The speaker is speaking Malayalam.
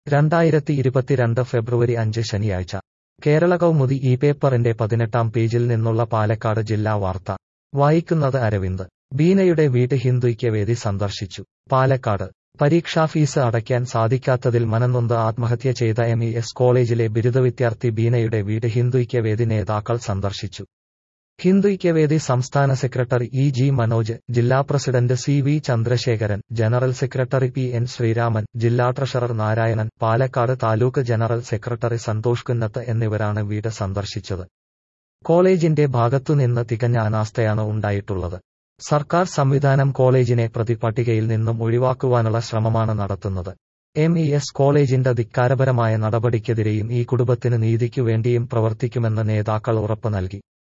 രണ്ടായിരത്തി ഇരുപത്തിരണ്ട് ഫെബ്രുവരി അഞ്ച് ശനിയാഴ്ച കേരള കൗമുദി ഈ പേപ്പറിന്റെ പതിനെട്ടാം പേജിൽ നിന്നുള്ള പാലക്കാട് ജില്ലാ വാർത്ത വായിക്കുന്നത് അരവിന്ദ് ബീനയുടെ വീട് ഹിന്ദുയ്ക്കവേദി സന്ദർശിച്ചു പാലക്കാട് പരീക്ഷാ ഫീസ് അടയ്ക്കാൻ സാധിക്കാത്തതിൽ മനംനൊന്ത് ആത്മഹത്യ ചെയ്ത എം ഇ എസ് കോളേജിലെ ബിരുദവിദ്യാർത്ഥി ബീനയുടെ വീട് ഹിന്ദുയ്ക്കവേദി നേതാക്കൾ സന്ദർശിച്ചു ഹിന്ദുയ്ക്കവേദി സംസ്ഥാന സെക്രട്ടറി ഇ ജി മനോജ് ജില്ലാ president C V Chandrasekharan general secretary P N Sreeraman ജില്ലാ treasurer Narayanan Palakkad taluk general secretary Santhosh Kunnath എന്നിവരാണ് വീട് സന്ദർശിച്ചത് കോളേജിന്റെ ഭാഗത്തുനിന്ന് തികഞ്ഞ അനാസ്ഥയാണ് ഉണ്ടായിട്ടുള്ളത് സർക്കാർ സംവിധാനം കോളേജിനെ പ്രതിപട്ടികയിൽ നിന്നും ഒഴിവാക്കുവാനുള്ള ശ്രമമാണ് നടത്തുന്നത് എം ഇ എസ് കോളേജിന്റെ ധിക്കാരപരമായ നടപടിക്കെതിരെയും ഈ കുടുംബത്തിന് നീതിക്കു വേണ്ടിയും പ്രവർത്തിക്കുമെന്ന് നേതാക്കൾ ഉറപ്പ് നൽകി